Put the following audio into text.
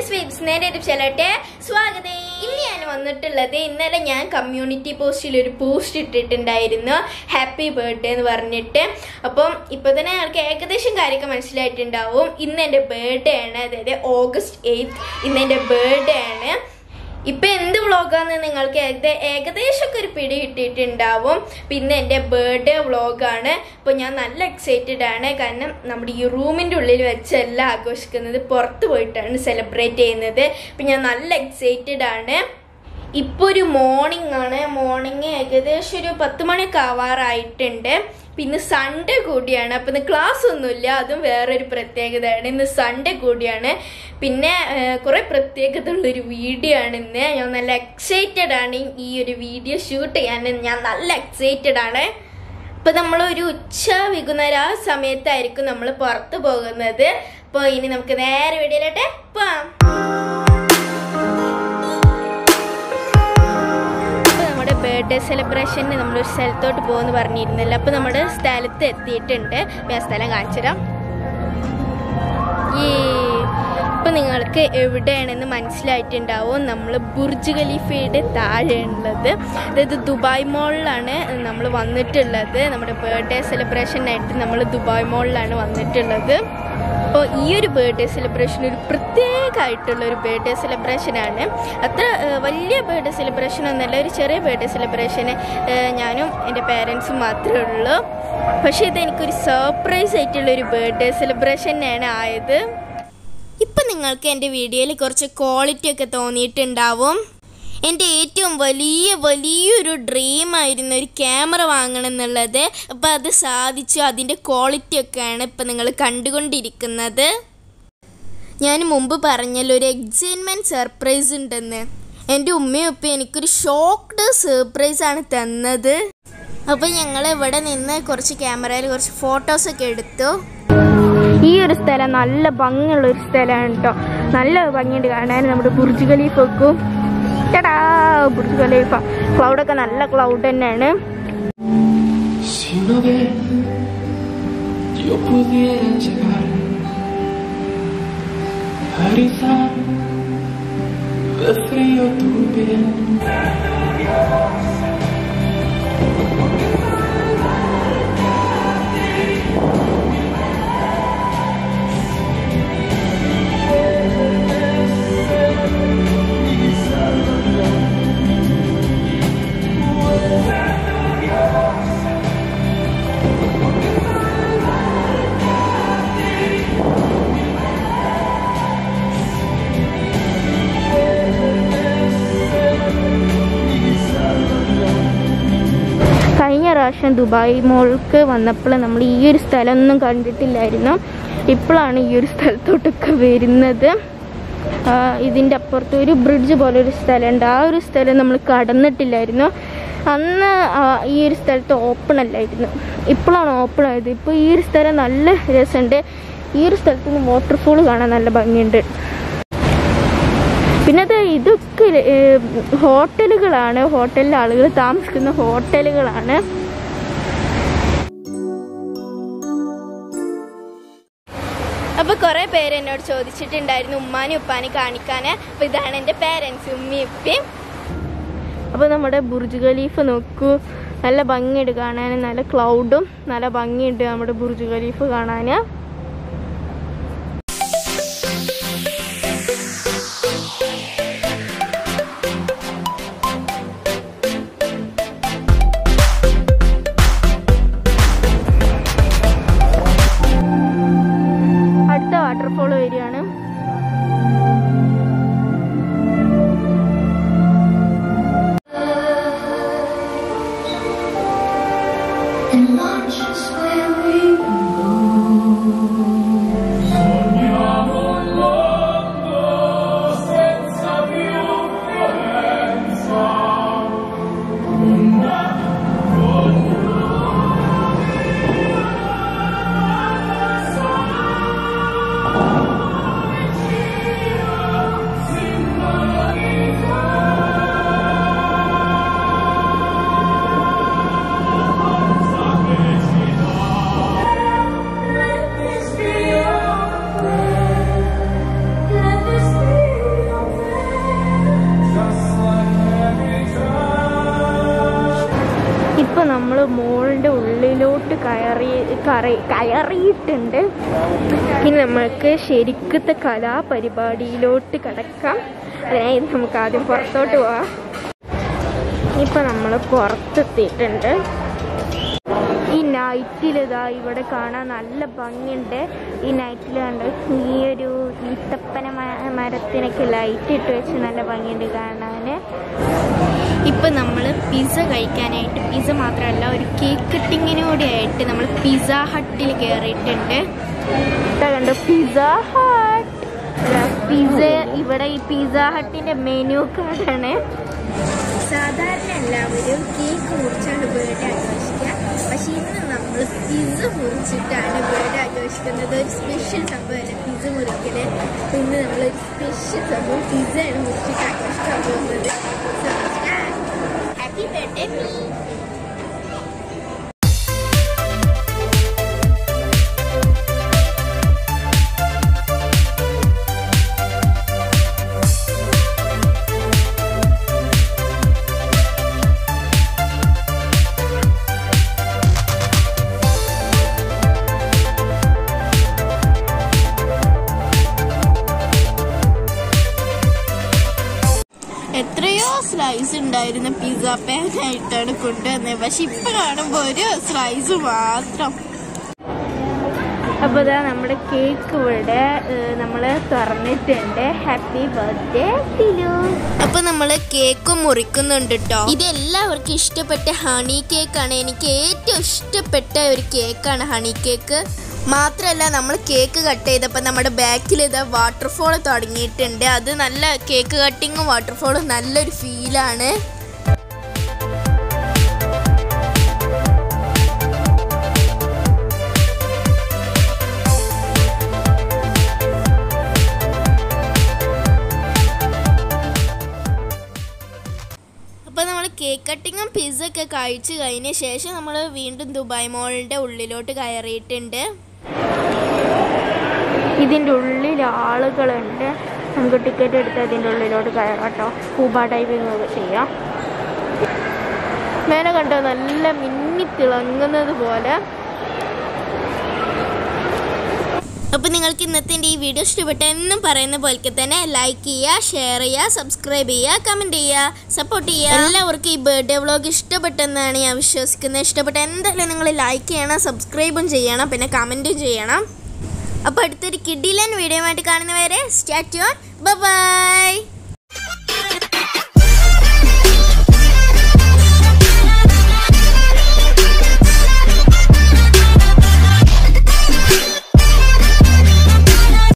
വിസ്നേന്റെ ചെല്ലട്ടെ സ്വാഗതം ഇന്ന് ഞാൻ വന്നിട്ടുള്ളത് ഇന്നലെ ഞാൻ കമ്മ്യൂണിറ്റി പോസ്റ്റിൽ ഒരു പോസ്റ്റ് ഇട്ടിട്ടുണ്ടായിരുന്നു ഹാപ്പി ബർത്ത്ഡേ എന്ന് പറഞ്ഞിട്ട് അപ്പം ഇപ്പൊ തന്നെ ഞങ്ങൾക്ക് ഏകദേശം കാര്യമൊക്കെ മനസ്സിലായിട്ടുണ്ടാവും ഇന്ന് എൻ്റെ ബർത്ത്ഡേ ആണ് അതായത് ഓഗസ്റ്റ് എയ്ത്ത് ഇന്ന് എൻ്റെ ബർത്ത്ഡേ ആണ് ഇപ്പൊ എന്ത് വ്ളോഗാന്ന് നിങ്ങൾക്ക് ഏകദേ- ഏകദേശമൊക്കെ ഒരു പിടി കിട്ടിയിട്ടുണ്ടാവും പിന്നെ എൻ്റെ ബർത്ത്ഡേ വ്ളോഗാണ് അപ്പോൾ ഞാൻ നല്ല എക്സൈറ്റഡ് ആണ് കാരണം നമ്മുടെ ഈ റൂമിൻ്റെ ഉള്ളിൽ വെച്ചല്ല ആഘോഷിക്കുന്നത് പുറത്ത് പോയിട്ടാണ് സെലിബ്രേറ്റ് ചെയ്യുന്നത് അപ്പം ഞാൻ നല്ല എക്സൈറ്റഡ് ആണ് ഇപ്പോൾ ഒരു മോർണിംഗ് ആണ് മോർണിംഗ് ഏകദേശം ഒരു പത്ത് മണിയൊക്കെ ആവാറായിട്ടുണ്ട് പിന്നെ സൺഡേ കൂടിയാണ് അപ്പം ഇന്ന് ക്ലാസ് ഒന്നുമില്ല അതും വേറൊരു പ്രത്യേകതയാണ് ഇന്ന് സൺഡേ കൂടിയാണ് പിന്നെ കുറേ പ്രത്യേകത ഉള്ളൊരു വീഡിയോ ആണ് ഇന്ന് ഞാൻ നല്ല എക്സൈറ്റഡ് ആണ് ഈ ഒരു വീഡിയോ ഷൂട്ട് ചെയ്യാൻ ഞാൻ നല്ല എക്സൈറ്റഡ് ആണ് ഇപ്പൊ നമ്മൾ ഒരു ഉച്ച വൈകുന്നേരം ആ സമയത്തായിരിക്കും നമ്മൾ പുറത്തു പോകുന്നത് അപ്പോൾ ഇനി നമുക്ക് നേരെ വീഡിയോയിലോട്ടെ പോവാം അപ്പോൾ നമ്മുടെ ബർത്ത്ഡേ സെലിബ്രേഷന് നമ്മളൊരു സ്ഥലത്തോട്ട് പോകുമെന്ന് പറഞ്ഞിരുന്നില്ല അപ്പോൾ നമ്മുടെ സ്ഥലത്ത് എത്തിയിട്ടുണ്ട് അപ്പോൾ ഞാൻ സ്ഥലം കാണിച്ചുതരാം ഈ ഇപ്പം നിങ്ങൾക്ക് എവിടെയാണെന്ന് മനസ്സിലായിട്ടുണ്ടാവും നമ്മൾ ബുർജ് ഖലീഫയുടെ താഴെയുള്ളത് അതായത് ദുബായ് മോളിലാണ് നമ്മൾ വന്നിട്ടുള്ളത് നമ്മുടെ ബർത്ത്ഡേ സെലിബ്രേഷനായിട്ട് നമ്മൾ ദുബായ് മോളിലാണ് വന്നിട്ടുള്ളത് അപ്പോൾ ഈ ഒരു ബർത്ത്ഡേ സെലിബ്രേഷൻ ഒരു പ്രത്യേകമായിട്ടുള്ള ഒരു ബർത്ത്ഡേ സെലിബ്രേഷനാണ് അത്ര ഏഹ്, വലിയ ബർത്ത്ഡേ സെലിബ്രേഷൻ ഒന്നല്ല ഒരു ചെറിയ ബർത്ത്ഡേ സെലിബ്രേഷന് ഞാനും എൻ്റെ പേരൻസും മാത്രമേ ഉള്ളൂ പക്ഷേ ഇത് എനിക്കൊരു സർപ്രൈസ് ആയിട്ടുള്ള ഒരു ബർത്ത്ഡേ സെലിബ്രേഷൻ തന്നെയാണ് ആയത് ഇപ്പം നിങ്ങൾക്ക് എൻ്റെ വീഡിയോയിൽ കുറച്ച് ക്വാളിറ്റി ഒക്കെ തോന്നിയിട്ടുണ്ടാവും എൻ്റെ ഏറ്റവും വലിയ വലിയൊരു ഡ്രീം ആയിരുന്നു ഒരു ക്യാമറ വാങ്ങണം എന്നുള്ളത് അപ്പം അത് സാധിച്ചു അതിൻ്റെ ക്വാളിറ്റി ഒക്കെയാണ് ഇപ്പം നിങ്ങൾ കണ്ടുകൊണ്ടിരിക്കുന്നത് ഞാൻ മുമ്പ് പറഞ്ഞല്ലോ ഒരു എക്സൈറ്റ്മെൻറ്റ് സർപ്രൈസ് ഉണ്ടെന്ന് എൻ്റെ ഉമ്മയും ഉപ്പയും എനിക്കൊരു ഷോക്ക്ഡ് സർപ്രൈസ് ആണ് തന്നത് അപ്പോൾ ഞങ്ങൾ ഇവിടെ നിന്ന് കുറച്ച് ക്യാമറയിൽ കുറച്ച് ഫോട്ടോസൊക്കെ എടുത്തു ഈ ഒരു സ്ഥലം നല്ല ഭംഗിയുള്ള ഒരു സ്ഥലമാണ് കേട്ടോ നല്ല ഭംഗിയുണ്ട് കാണാൻ നമ്മുടെ ബുർജ് ഖലീഫ വെക്കും ചേട്ടാ ബുർജ് ഖലീഫ ക്ലൗഡൊക്കെ നല്ല ക്ലൗഡ് തന്നെയാണ് Si una vez yo pudiera llegar a rizar de frío tu piel. കഴിഞ്ഞ പ്രാവശ്യം ദുബായ് മോൾക്ക് വന്നപ്പോൾ നമ്മൾ ഈ ഒരു സ്ഥലമൊന്നും കണ്ടിട്ടില്ലായിരുന്നു ഇപ്പോഴാണ് ഈ ഒരു സ്ഥലത്തോട്ടൊക്കെ വരുന്നത് ആ, ഇതിൻ്റെ അപ്പുറത്ത് ഒരു ബ്രിഡ്ജ് പോലെ ഒരു സ്ഥലമുണ്ട് ആ ഒരു സ്ഥലം നമ്മൾ കടന്നിട്ടില്ലായിരുന്നു അന്ന് ആ, ഈ ഒരു സ്ഥലത്ത് ഓപ്പൺ അല്ലായിരുന്നു ഇപ്പോഴാണ് ഓപ്പൺ ആയത് ഇപ്പോൾ ഈ ഒരു സ്ഥലം നല്ല രസമുണ്ട് ഈ ഒരു സ്ഥലത്ത് നിന്ന് വാട്ടർഫോൾ കാണാൻ നല്ല ഭംഗിയുണ്ട് പിന്നെ അത് ഇതൊക്കെ ഏഹ്, ഹോട്ടലുകളാണ് ഹോട്ടലിൽ ആളുകൾ താമസിക്കുന്ന ഹോട്ടലുകളാണ് അപ്പൊ കുറെ പേര് എന്നോട് ചോദിച്ചിട്ടുണ്ടായിരുന്നു ഉമ്മാനും ഉപ്പാനും കാണിക്കാന് അപ്പൊ ഇതാണ് എന്റെ പേരൻസ് ഉമ്മയും ഉപ്പയും അപ്പൊ നമ്മുടെ ബുർജ് ഖലീഫ് നോക്കൂ നല്ല ഭംഗിയുണ്ട് കാണാൻ നല്ല ക്ലൗഡും നല്ല ഭംഗിയുണ്ട് നമ്മുടെ ബുർജ് ഖലീഫ് കാണാന് അടുത്ത വാട്ടർഫോൾ വരികയാണ് And launch us where we go. ഉള്ളിലോട്ട് കയറി കറി കയറിയിട്ടുണ്ട് ഇനി നമ്മൾക്ക് ശരിക്കത്തെ കലാപരിപാടിയിലോട്ട് കിടക്കാം അതിനായി നമുക്ക് ആദ്യം പുറത്തോട്ട് പോവാം ഇപ്പം നമ്മൾ പുറത്തെത്തിയിട്ടുണ്ട് ഈ നൈറ്റിൽ ഇതാ ഇവിടെ കാണാൻ നല്ല ഭംഗിയുണ്ട് ഈ നൈറ്റിൽ കണ്ട് ഈ ഒരു ഈത്തപ്പന മ- മരത്തിനൊക്കെ ലൈറ്റ് ഇട്ട് വെച്ച് നല്ല ഭംഗിയുണ്ട് കാണാൻ ഇപ്പം നമ്മൾ പിസ്സ കഴിക്കാനായിട്ട് പിസ്സ മാത്രമല്ല ഒരു കേക്ക് കട്ടിങ്ങിനും കൂടി ആയിട്ട് നമ്മൾ പിസ്സ ഹട്ടിൽ കയറിയിട്ടുണ്ട് ഇതാ കണ്ടോ പിസ്സ ഹട്ട് പിസ്സ ഇവിടെ ഈ പിസ്സ ഹട്ടിന്റെ മെനു കാർഡാണ് സാധാരണ എല്ലാവരും കേക്ക് മുറിച്ചാണ് ബർത്ത്ഡേ ആഘോഷിക്കുക പക്ഷേ ഇന്ന് നമ്മൾ പിസ്സ മുറിച്ചിട്ടാണ് ബർത്ത്ഡേ ആഘോഷിക്കുന്നത് ഒരു സ്പെഷ്യൽ സംഭവമല്ല പിസ്സ മുറിക്കല് അപ്പൊ ഇന്ന് നമ്മൾ ഒരു സ്പെഷ്യൽ സംഭവം പിസ്സയാണ് മുറിച്ചിട്ട് ആഘോഷിക്കാൻ പോകുന്നത് ഹാപ്പി ബർത്ത്ഡേ മീ എത്രയോ സ്ലൈസ് ഉണ്ടായിരുന്ന പിസ്സ പാനായിട്ടാണ് കൊണ്ടുവന്നത് പക്ഷെ ഇപ്പൊ കാണുമ്പോ ഒരു സ്ലൈസ് മാത്രം അപ്പൊ ഇതാ നമ്മുടെ കേക്ക് ഇവിടെ നമ്മൾ തുറന്നിട്ടുണ്ട് ഹാപ്പി ബർത്ത്ഡേ ടിലു അപ്പൊ നമ്മള് കേക്ക് മുറിക്കുന്നുണ്ട് കേട്ടോ ഇത് എല്ലാവർക്കും ഇഷ്ടപ്പെട്ട ഹണി കേക്കാണ് എനിക്ക് ഏറ്റവും ഇഷ്ടപ്പെട്ട ഒരു കേക്കാണ് ഹണി കേക്ക് മാത്രമല്ല നമ്മൾ കേക്ക് കട്ട് ചെയ്തപ്പോൾ നമ്മുടെ ബാക്കിൽ ഇതാ വാട്ടർഫോൾ തുടങ്ങിയിട്ടുണ്ട് അത് നല്ല കേക്ക് കട്ടിങ്ങും വാട്ടർഫോളും നല്ലൊരു ഫീലാണ് അപ്പോൾ നമ്മൾ കേക്ക് കട്ടിങ്ങും പിസ്സ ഒക്കെ കഴിച്ച് കഴിഞ്ഞ ശേഷം നമ്മൾ വീണ്ടും ദുബായ് മോളിൻ്റെ ഉള്ളിലോട്ട് കയറിയിട്ടുണ്ട് ഇതിൻ്റെ ഉള്ളിൽ ആളുകളുണ്ട് നമുക്ക് ടിക്കറ്റ് എടുത്ത് അതിൻ്റെ ഉള്ളിലോട്ട് കയറാം കേട്ടോ സ്കൂബ ഡൈവിംഗ് ഒക്കെ ചെയ്യാം മേലെ കണ്ടോ നല്ല മിന്നി തിളങ്ങുന്നത് പോലെ അപ്പോൾ നിങ്ങൾക്ക് ഇന്നത്തെ എൻ്റെ ഈ വീഡിയോ ഇഷ്ടപ്പെട്ട എന്നും പറയുന്ന പോലെ തന്നെ ലൈക്ക് ചെയ്യുക ഷെയർ ചെയ്യുക സബ്സ്ക്രൈബ് ചെയ്യുക കമൻറ്റ് ചെയ്യുക സപ്പോർട്ട് ചെയ്യുക എല്ലാവർക്കും ഈ ബർത്ത്ഡേ വ്ളോഗ് ഇഷ്ടപ്പെട്ടെന്നാണ് ഞാൻ വിശ്വസിക്കുന്നത് ഇഷ്ടപ്പെട്ട എന്തായാലും നിങ്ങൾ ലൈക്ക് ചെയ്യണം സബ്സ്ക്രൈബും ചെയ്യണം പിന്നെ കമൻറ്റും ചെയ്യണം അപ്പോൾ അടുത്തൊരു കിഡിലൻ വീഡിയോ ആയിട്ട് കാണുന്നവരെ സ്റ്റാറ്റ്യൂൺ ബൈ